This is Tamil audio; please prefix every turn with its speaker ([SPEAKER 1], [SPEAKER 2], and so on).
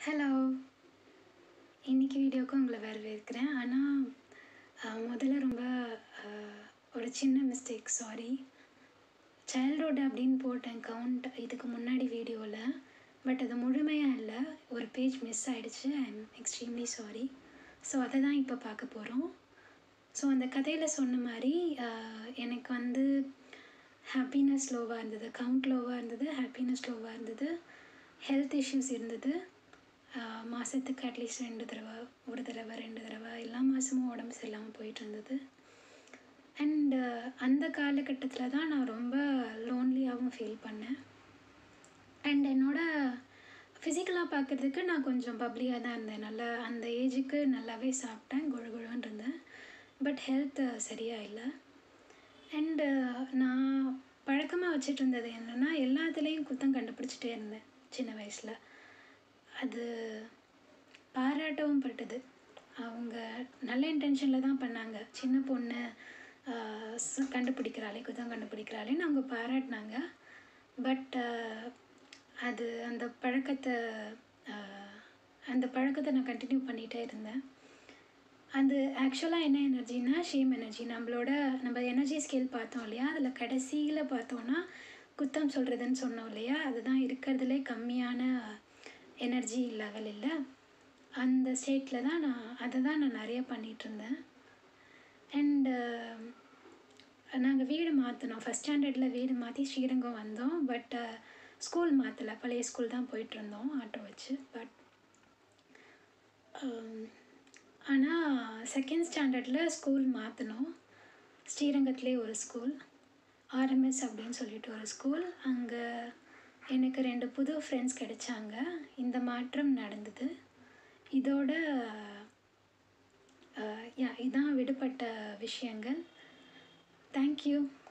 [SPEAKER 1] ஹலோ இன்னைக்கு வீடியோவுக்கு உங்களை வரவேற்கிறேன் ஆனால் அஹ், முதல்ல ரொம்ப அஹ், ஒரு சின்ன மிஸ்டேக் சாரி சைல்ட்ஹுட் அப்படின்னு போட்டேன் கவுண்ட் இதுக்கு முன்னாடி வீடியோவில் பட் அது முழுமையாக இல்லை ஒரு பேஜ் மிஸ் ஆயிடுச்சு I am extremely sorry so அதை தான் இப்போ பார்க்க போகிறோம் ஸோ அந்த கதையில் சொன்ன மாதிரி அஹ், எனக்கு வந்து ஹாப்பினஸ் லோவாக இருந்தது கவுண்ட் லோவாக இருந்தது ஹாப்பினஸ் லோவாக இருந்தது ஹெல்த் இஷ்யூஸ் இருந்தது ஆஹ் மாதத்துக்கு அட்லீஸ்ட் ரெண்டு தடவை ஒரு தடவை ரெண்டு தடவை எல்லா மாதமும் உடம்பு சரியில்லாமல் போயிட்டு இருந்தது அண்டு அந்த காலகட்டத்தில் தான் நான் ரொம்ப லோன்லியாகவும் ஃபீல் பண்ணேன் அண்ட் என்னோட ஃபிசிக்கலாக பார்க்குறதுக்கு நான் கொஞ்சம் பப்ளியாக தான் இருந்தேன் நல்லா அந்த ஏஜுக்கு நல்லாவே சாப்பிட்டேன் குழு குழுன்னு இருந்தேன் பட் ஹெல்த் சரியாக இல்லை அண்டு நான் பழக்கமாக வச்சுட்டு இருந்தது என்னென்னா எல்லாத்துலேயும் குத்தம் கண்டுபிடிச்சிட்டே இருந்தேன் சின்ன வயசில் அது பாராட்டவும் பட்டது அவங்க நல்ல இன்டென்ஷனில் தான் பண்ணாங்க சின்ன பொண்ணு ஆஹ் ஸ்- கண்டுபிடிக்கிறாளே குத்தம் கண்டுபிடிக்கிறாளேன்னு அவங்க பாராட்டினாங்க பட் அது அந்த பழக்கத்தை ஆஹ் அந்த பழக்கத்தை நான் கண்டினியூ பண்ணிகிட்டே இருந்தேன் அது ஆக்சுவலாக என்ன எனர்ஜினா ஷேம் எனர்ஜி நம்மளோட நம்ம எனர்ஜி ஸ்கேல் பார்த்தோம் இல்லையா அதில் கடைசியில் பார்த்தோன்னா குத்தம் சொல்கிறதுன்னு சொன்னோம் இல்லையா அதுதான் இருக்கிறதுலே கம்மியான எனர்ஜி லெவல் இல்லை அந்த ஸ்டேட்டில் தான் நான் அதை தான் நான் நிறைய பண்ணிகிட்டு இருந்தேன் அண்டு நாங்கள் வீடு மாற்றினோம் ஃபஸ்ட் ஸ்டாண்டர்டில் வீடு மாற்றி ஸ்ரீரங்கம் வந்தோம் பட் ஸ்கூல் மாற்றலை பழைய ஸ்கூல் தான் போயிட்டு இருந்தோம் ஆட்டோ வச்சு பட் ஆனால் செகண்ட் ஸ்டாண்டர்டில் ஸ்கூல் மாற்றினோம் ஸ்ரீரங்கத்திலே ஒரு ஸ்கூல் ஆர்எம்எஸ் அப்படின்னு சொல்லிட்டு ஒரு ஸ்கூல் அங்கே எனக்கு ரெண்டு புது ஃப்ரெண்ட்ஸ் கிடைச்சாங்க இந்த மாற்றம் நடந்தது இதோட யா இதான் விடுபட்ட விஷயங்கள் தேங்க்யூ